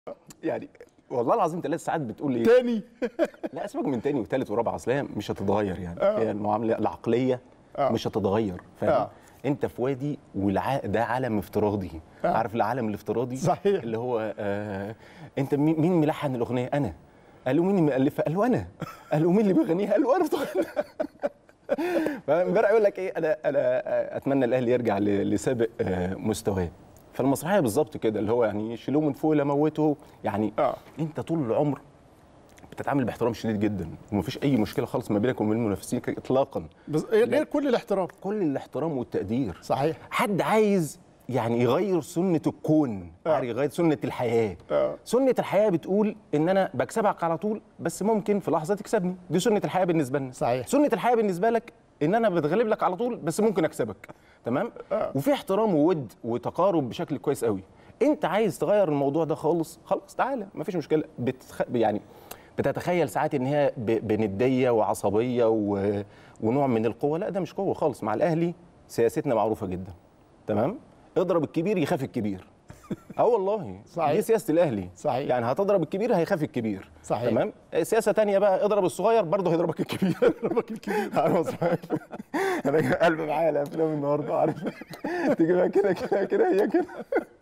يعني والله العظيم ثلاث ساعات بتقول ايه تاني لا سيبك من تاني وثالث ورابع اصل هي مش هتتغير يعني هي المعامله العقليه آه. مش هتتغير فاهم آه. انت في وادي والع... ده عالم افتراضي آه. عارف العالم الافتراضي صحيح. اللي هو آه انت مين مين ملحن الاغنيه انا قالوا مين اللي مؤلفها قالوا انا قالوا مين اللي بيغنيها قالوا انا فامبارح يقول لك ايه انا انا اتمنى الاهلي يرجع ل- لسابق آه، مستواه فالمسرحيه بالظبط كده اللي هو يعني يشيلوه من فوق لموته يعني آه. انت طول العمر بتتعامل باحترام شديد جدا ومفيش اي مشكله خالص ما بينك وبين المنافسين اطلاقا بس غير كل الاحترام كل الاحترام والتقدير صحيح حد عايز يعني يغير سنة الكون آه. يعني يغير سنة الحياة آه. سنة الحياة بتقول إن أنا بكسبك على طول بس ممكن في لحظة تكسبني دي سنة الحياة بالنسبة لنا صحيح. سنة الحياة بالنسبة لك إن أنا بتغلب لك على طول بس ممكن أكسبك تمام آه. وفي احترام وود وتقارب بشكل كويس قوي أنت عايز تغير الموضوع ده خالص خلاص تعالى مفيش مشكلة بتخ... يعني بتتخيل ساعات ان هي ب- بنديه وعصبيه و... ونوع من القوه لا ده مش قوه خالص مع الاهلي سياستنا معروفه جدا تمام اضرب الكبير يخاف الكبير اه والله صحيح. دي سياسه الاهلي صحيح. يعني هتضرب الكبير هيخاف الكبير صحيح. تمام سياسه تانية بقى اضرب الصغير برضه هيضربك الكبير هيضربك الكبير عارف صحيح. انا قلبي معايا الافلام النهارده عارف تجيبها كده كده كده هي كده